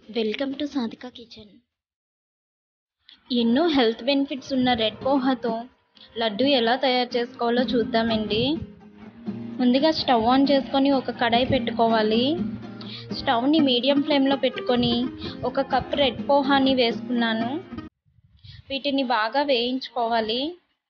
welcome to Sadhika kitchen ఎన్నో health benefits ఉన్న red పోహాతో లడ్డు ఎలా తయారు చేసుకోవాలో చూద్దామండి ముందుగా స్టవ్ ఆన్ చేసుకొని ఒక కడాయి పెట్టుకోవాలి స్టవ్ని మీడియం ఫ్లేమ్లో పెట్టుకొని ఒక కప్ రెడ్ పోహాని వేసుకున్నాను వీటిని బాగా వేయించుకోవాలి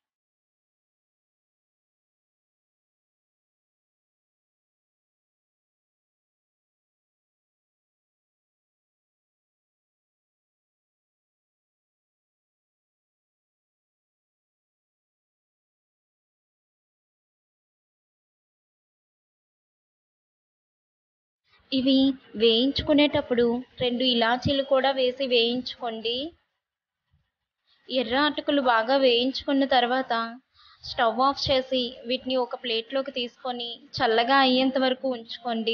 ఇవి వేయించుకునేటప్పుడు రెండు ఇలాచీలు కూడా వేసి వేయించుకోండి ఎర్ర అటుకులు బాగా వేయించుకున్న తర్వాత స్టవ్ ఆఫ్ చేసి వీటిని ఒక ప్లేట్లోకి తీసుకొని చల్లగా అయ్యేంత వరకు ఉంచుకోండి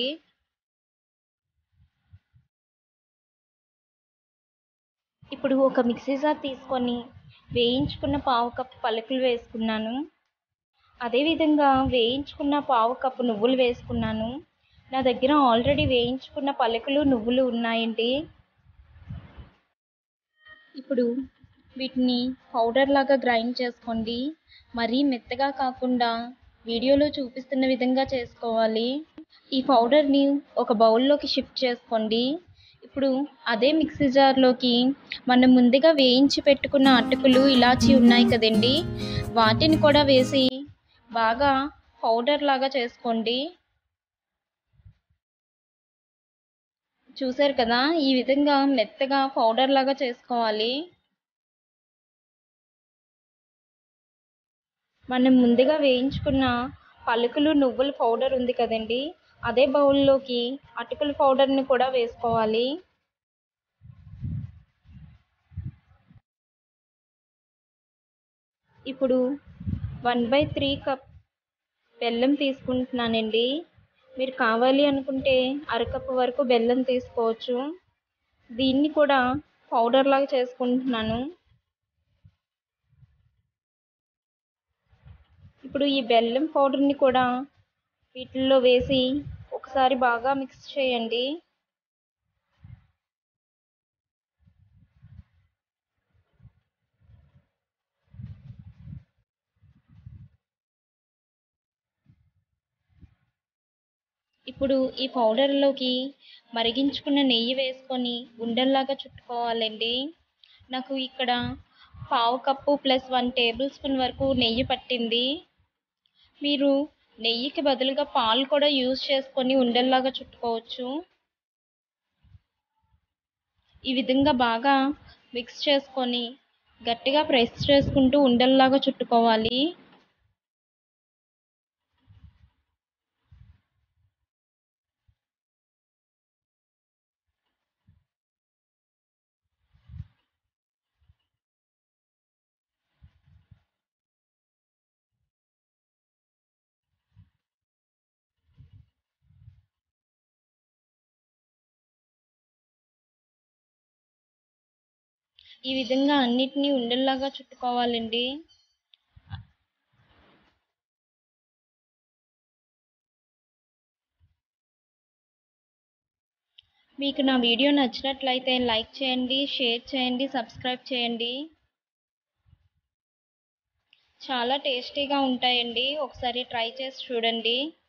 ఇప్పుడు ఒక మిక్సీ జార్ తీసుకొని వేయించుకున్న పావు కప్పు పలుకులు వేసుకున్నాను అదేవిధంగా వేయించుకున్న పావు కప్పు నువ్వులు వేసుకున్నాను నా దగ్గర ఆల్రెడీ వేయించుకున్న పలుకులు నువ్వులు ఉన్నాయండి ఇప్పుడు వీటిని పౌడర్ లాగా గ్రైండ్ చేసుకోండి మరీ మెత్తగా కాకుండా వీడియోలో చూపిస్తున్న విధంగా చేసుకోవాలి ఈ పౌడర్ని ఒక బౌల్లోకి షిఫ్ట్ చేసుకోండి ఇప్పుడు అదే మిక్సీ జార్లోకి మనం ముందుగా వేయించి పెట్టుకున్న అటుకులు ఇలాచి ఉన్నాయి కదండి వాటిని కూడా వేసి బాగా పౌడర్ లాగా చేసుకోండి చూసారు కదా ఈ విధంగా మెత్తగా పౌడర్ లాగా చేసుకోవాలి మనం ముందుగా వేయించుకున్న పలుకులు నువ్వుల పౌడర్ ఉంది కదండి అదే బౌల్లోకి అటుకుల పౌడర్ని కూడా వేసుకోవాలి ఇప్పుడు వన్ బై త్రీ కప్ బెల్లం తీసుకుంటున్నానండి మీరు కావాలి అనుకుంటే అరకప్పు వరకు బెల్లం తీసుకోవచ్చు దీన్ని కూడా పౌడర్ లాగా చేసుకుంటున్నాను ఇప్పుడు ఈ బెల్లం పౌడర్ని కూడా వీటిల్లో వేసి ఒకసారి బాగా మిక్స్ చేయండి ఇప్పుడు ఈ పౌడర్లోకి మరిగించుకున్న నెయ్యి వేసుకొని ఉండల్లాగా చుట్టుకోవాలండి నాకు ఇక్కడ పావు cup plus one tablespoon వరకు నెయ్యి పట్టింది మీరు నెయ్యికి బదులుగా పాలు కూడా యూజ్ చేసుకొని ఉండల్లాగా చుట్టుకోవచ్చు ఈ విధంగా బాగా మిక్స్ చేసుకొని గట్టిగా ప్రెస్ చేసుకుంటూ ఉండల్లాగా చుట్టుకోవాలి ఈ విధంగా అన్నిటినీ ఉండల్లాగా చుట్టుకోవాలండి మీకు నా వీడియో నచ్చినట్లయితే లైక్ చేయండి షేర్ చేయండి సబ్స్క్రైబ్ చేయండి చాలా టేస్టీగా ఉంటాయండి ఒకసారి ట్రై చేసి చూడండి